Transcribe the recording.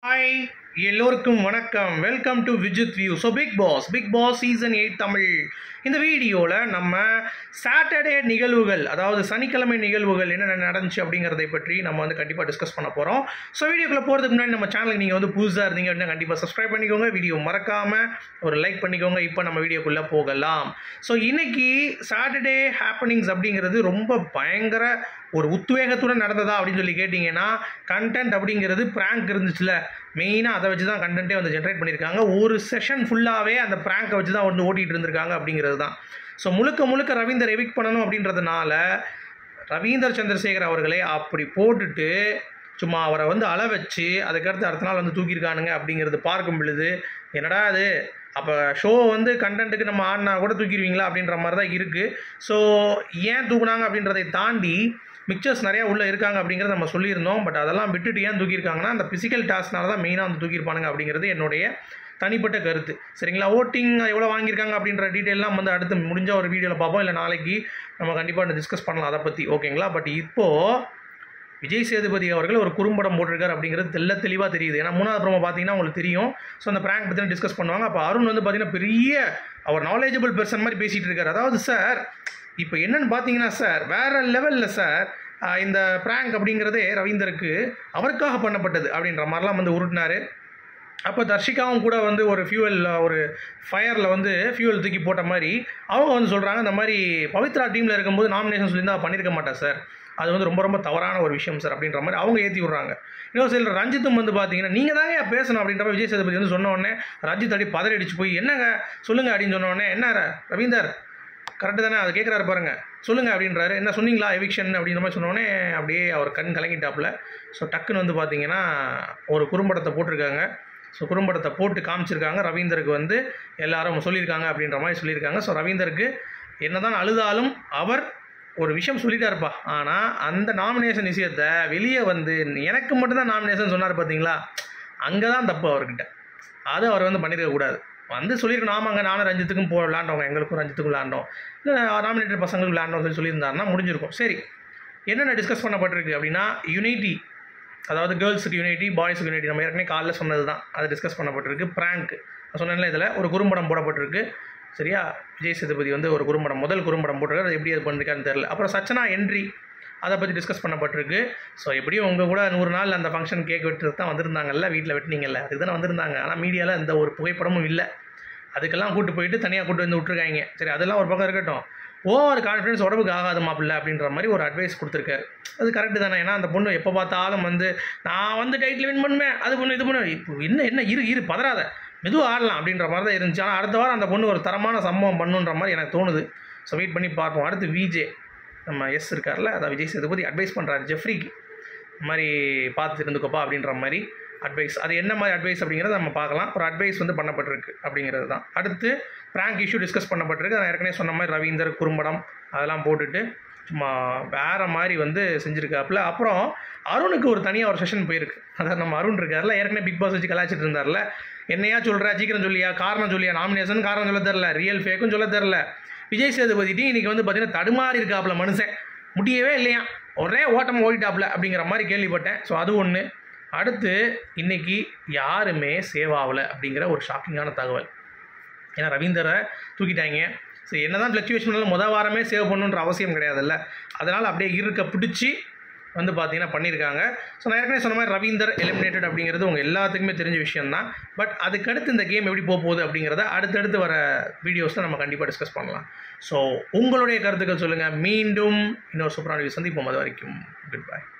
hi எல்லோருக்கும் வணக்கம் welcome to Vijith view so big boss big boss season eight Tamil இந்த வீடியோவில் நம்ம சாட்டர்டே நிகழ்வுகள் அதாவது சனிக்கிழமை நிகழ்வுகள் என்னென்ன நடந்துச்சு அப்படிங்கிறதை பற்றி நம்ம வந்து கண்டிப்பாக டிஸ்கஸ் பண்ண போகிறோம் ஸோ வீடியோக்குள்ளே போகிறதுக்கு முன்னாடி நம்ம சேனலுக்கு நீங்கள் வந்து புதுசாக இருந்தீங்க அப்படின்னா கண்டிப்பாக சப்ஸ்கிரைப் பண்ணிக்கோங்க வீடியோ மறக்காமல் ஒரு லைக் பண்ணிக்கோங்க இப்போ நம்ம வீடியோக்குள்ளே போகலாம் ஸோ இன்னைக்கு சாட்டர்டே ஹாப்பனிங்ஸ் அப்படிங்கிறது ரொம்ப பயங்கர ஒரு உத்வேகத்துடன் நடந்ததா அப்படின்னு சொல்லி கேட்டிங்கன்னா கண்டென்ட் அப்படிங்கிறது ப்ராங்க் இருந்துச்சுல மெயினாக அதை வச்சு தான் கண்டென்ட்டே வந்து ஜென்ரேட் பண்ணியிருக்காங்க ஒரு செஷன் ஃபுல்லாகவே அந்த ப்ராங்கை வச்சு தான் வந்து ஓட்டிகிட்டு இருந்திருக்காங்க அப்படிங்கிறது தான் ஸோ முழுக்க முழுக்க ரவீந்தர் எவிக் பண்ணணும் அப்படின்றதுனால ரவீந்தர் சந்திரசேகர் அவர்களை அப்படி போட்டுட்டு சும்மா அவரை வந்து அள வச்சு அதுக்கடுத்து அடுத்த நாள் வந்து தூக்கியிருக்கானுங்க அப்படிங்கிறது பார்க்கும் பொழுது என்னடா அது அப்போ ஷோ வந்து கண்டென்ட்டுக்கு நம்ம ஆடினா கூட தூக்கிடுவீங்களா அப்படின்ற மாதிரி தான் இருக்குது ஸோ ஏன் தூக்குனாங்க அப்படின்றதை தாண்டி மிக்சர்ஸ் நிறையா உள்ளே இருக்காங்க அப்படிங்கிறத நம்ம சொல்லியிருந்தோம் பட் அதெல்லாம் விட்டுட்டு ஏன் தூக்கியிருக்காங்கன்னா அந்த ஃபிசிக்கல் டாஸ்க்னால தான் மெயினாக வந்து தூக்கியிருப்பானுங்க அப்படிங்கிறது என்னுடைய தனிப்பட்ட கருத்து சரிங்களா ஓட்டிங் எவ்வளோ வாங்கியிருக்காங்க அப்படின்ற டீட்டெயிலாம் வந்து அடுத்து முடிஞ்ச ஒரு வீடியோவில் பார்ப்போம் இல்லை நாளைக்கு நம்ம கண்டிப்பாக டிஸ்கஸ் பண்ணலாம் அதை பற்றி ஓகேங்களா பட் இப்போது விஜய் சேதுபதி அவர்கள் ஒரு குறும்படம் போட்டிருக்காரு அப்படிங்கிறது தெல்ல தெளிவாக தெரியுது ஏன்னா மூணாவது ப்ரோமோ பார்த்தீங்கன்னா உங்களுக்கு தெரியும் ஸோ அந்த ப்ராங்க் பற்றி டிஸ்கஸ் பண்ணுவாங்க அப்போ அருண் வந்து பார்த்தீங்கன்னா பெரிய அவர் நாலேஜபிள் பர்சன் மாதிரி பேசிகிட்டு இருக்காரு அதாவது சார் இப்போ என்னன்னு பார்த்தீங்கன்னா சார் வேறு லெவலில் சார் ஆஹ் இந்த ப்ராங்க் அப்படிங்கிறதே ரவீந்தருக்கு அவருக்காக பண்ணப்பட்டது அப்படின்ற மாதிரிலாம் வந்து உருட்டினாரு அப்போ தர்ஷிகாவும் கூட வந்து ஒரு ஃபியூவல் ஒரு ஃபயரில் வந்து ஃபியூவல் தூக்கி போட்ட மாதிரி அவங்க வந்து சொல்கிறாங்க இந்த மாதிரி பவித்ரா டீமில் இருக்கும்போது நாமினேஷன் சொல்லியிருந்தா பண்ணியிருக்க மாட்டா சார் அது வந்து ரொம்ப ரொம்ப தவறான ஒரு விஷயம் சார் அப்படின்ற மாதிரி அவங்க ஏற்றி விட்றாங்க இன்னொரு சில ரஞ்சித்தும் வந்து பார்த்தீங்கன்னா நீங்கள் தாங்க பேசணும் அப்படின்ற மாதிரி விஜய் சேதுபதி வந்து சொன்ன உடனே ரஞ்சித் அடி பதறி அடிச்சு போய் என்னங்க சொல்லுங்கள் அப்படின்னு சொன்ன உடனே என்ன ரவீந்தர் கரெக்டு தானே அது கேட்குறாரு பாருங்க சொல்லுங்கள் அப்படின்றாரு என்ன சொன்னீங்களா எவிக்ஷன் அப்படின்ற மாதிரி சொன்னோடனே அப்படியே அவர் கண் கலங்கிட்டாப்புல ஸோ டக்குன்னு வந்து பார்த்தீங்கன்னா ஒரு குறும்படத்தை போட்டிருக்காங்க ஸோ குறும்படத்தை போட்டு காமிச்சிருக்காங்க ரவீந்தருக்கு வந்து எல்லாரும் சொல்லியிருக்காங்க அப்படின்ற மாதிரி சொல்லியிருக்காங்க ஸோ ரவீந்தருக்கு என்னதான் அழுதாலும் அவர் ஒரு விஷயம் சொல்லிட்டாருப்பா ஆனால் அந்த நாமினேஷன் விஷயத்தை வெளியே வந்து எனக்கு மட்டும்தான் நாமினேஷன் சொன்னார் பார்த்தீங்களா அங்கே தான் தப்பு அவர்கிட்ட அது அவர் வந்து பண்ணியிருக்க கூடாது வந்து சொல்லியிருக்கணும் ஆமாங்க நானும் ரஞ்சித்துக்கும் போ விளாண்டோங்க எங்களுக்கும் ரஞ்சித்துக்கும் விளாண்டோம் இல்லை நாமினேட்டட் பசங்களுக்கு விளாண்டோம் சொல்லி சொல்லியிருந்தாருன்னா முடிஞ்சிருக்கும் சரி என்னென்ன டிஸ்கஸ் பண்ணப்பட்டிருக்கு அப்படின்னா யூனிட்டி அதாவது கேர்ள்ஸுக்கு யூனிட்டி பாய்ஸுக்கு யூனிட்டி நம்ம ஏற்கனவே காலைல சொன்னது தான் அது டிஸ்கஸ் பண்ணப்பட்டிருக்கு ப்ராங்க் நான் சொன்னேன்ல இதில் ஒரு குறும்படம் போடப்பட்டிருக்கு சரியா விஜய் சேதுபதி வந்து ஒரு குறும்படம் முதல் குறும்படம் போட்டிருக்காரு அது எப்படி அது பண்ணிருக்கான்னு தெரில அப்புறம் சச்சனா என்ட்ரி அதை பற்றி டிஸ்கஸ் பண்ணப்பட்டிருக்கு ஸோ எப்படியும் உங்கள் கூட நூறு நாள் அந்த ஃபங்க்ஷன் கேக் வெட்டுறது தான் வந்திருந்தாங்கல்ல வீட்டில் வெட்டினீங்கல்ல அதுக்கு தானே வந்திருந்தாங்க ஆனால் மீடியாவில் எந்த ஒரு புகைப்படமும் இல்லை அதுக்கெல்லாம் கூட்டு போயிட்டு தனியாக கூட்டு வந்து விட்ருக்காங்க சரி அதெல்லாம் ஒரு பக்கம் இருக்கட்டும் ஓவர் கான்ஃபிடன்ஸ் உடம்புக்கு ஆகாது மாப்பிள்ள அப்படின்ற மாதிரி ஒரு அட்வைஸ் கொடுத்துருக்காரு அது கரெக்டு தானே ஏன்னா அந்த பொண்ணு எப்போ பார்த்தாலும் வந்து நான் வந்து டைட்டில் வின் பண்ணுவேன் அது பண்ணு இது பண்ணுவேன் இப்போ என்ன என்ன இரு இரு பதறாத மெதுவாக ஆடலாம் அப்படின்ற மாதிரி தான் இருந்துச்சு ஆனால் அடுத்த வாரம் அந்த பொண்ணு ஒரு தரமான சம்பவம் பண்ணுன்ற மாதிரி எனக்கு தோணுது ஸோ வெயிட் பண்ணி பார்ப்போம் அடுத்து விஜே நம்ம எஸ் இருக்கார்ல அதான் விஜய் சேதுபதி அட்வைஸ் பண்ணுறாரு ஜெஃப்ரிக்கு இந்த மாதிரி பார்த்து இருந்துக்கோப்பா அப்படின்ற மாதிரி அட்வைஸ் அது என்ன மாதிரி அட்வைஸ் அப்படிங்கிறத நம்ம பார்க்கலாம் ஒரு அட்வைஸ் வந்து பண்ணப்பட்டிருக்கு அப்படிங்கிறது தான் அடுத்து ப்ராங்க் இஷ்யூ டிஸ்கஸ் பண்ணப்பட்டிருக்கு நான் ஏற்கனவே சொன்ன மாதிரி ரவீந்தர் குறும்படம் அதெல்லாம் போட்டுட்டு சும்மா வேறு மாதிரி வந்து செஞ்சுருக்காப்புல அப்புறம் அருணுக்கு ஒரு தனியாக ஒரு செஷன் போயிருக்கு அதாவது நம்ம அருண் இருக்கார்ல ஏற்கனவே பிக் பாஸ் வச்சு கலாச்சிட்டு இருந்தார்ல என்னையா சொல்கிற சீக்கிரம் சொல்லியா காரணம் சொல்லியா நாமினேஷன் காரணம் சொல்ல தெரில ரியல் ஃபேக்கும் சொல்ல தெரில விஜய் சேதுபதிட்டு இன்றைக்கி வந்து பார்த்தீங்கன்னா தடுமாறி இருக்காப்புல மனுஷன் முடியவே இல்லையா ஒரே ஓட்டம் ஓடிட்டாப்புல அப்படிங்கிற மாதிரி கேள்விப்பட்டேன் ஸோ அது ஒன்று அடுத்து இன்னைக்கு யாருமே சேவ் ஆகலை அப்படிங்கிற ஒரு ஷாக்கிங்கான தகவல் ஏன்னா ரவீந்தரை தூக்கிட்டாங்க ஸோ என்ன தான் ஃப்ளக்சுவேஷன் முத வாரமே சேவ் பண்ணணுன்ற அவசியம் கிடையாதுல்ல அதனால் அப்படியே இருக்க பிடிச்சி வந்து பார்த்தீங்கன்னா பண்ணியிருக்காங்க ஸோ நான் ஏற்கனவே சொன்ன மாதிரி ரவீந்தர் எலிமினேட்டட் அப்படிங்கிறது உங்கள் எல்லாத்துக்குமே தெரிஞ்ச விஷயம் தான் பட் அதுக்கடுத்து இந்த கேம் எப்படி போக போகுது அப்படிங்கிறத அடுத்தடுத்து வர வீடியோஸில் நம்ம கண்டிப்பாக டிஸ்கஸ் பண்ணலாம் ஸோ உங்களுடைய கருத்துக்கள் சொல்லுங்கள் மீண்டும் இன்னொரு சூப்பரான வீடியோ சந்திப்போம் அது வரைக்கும் குட் பை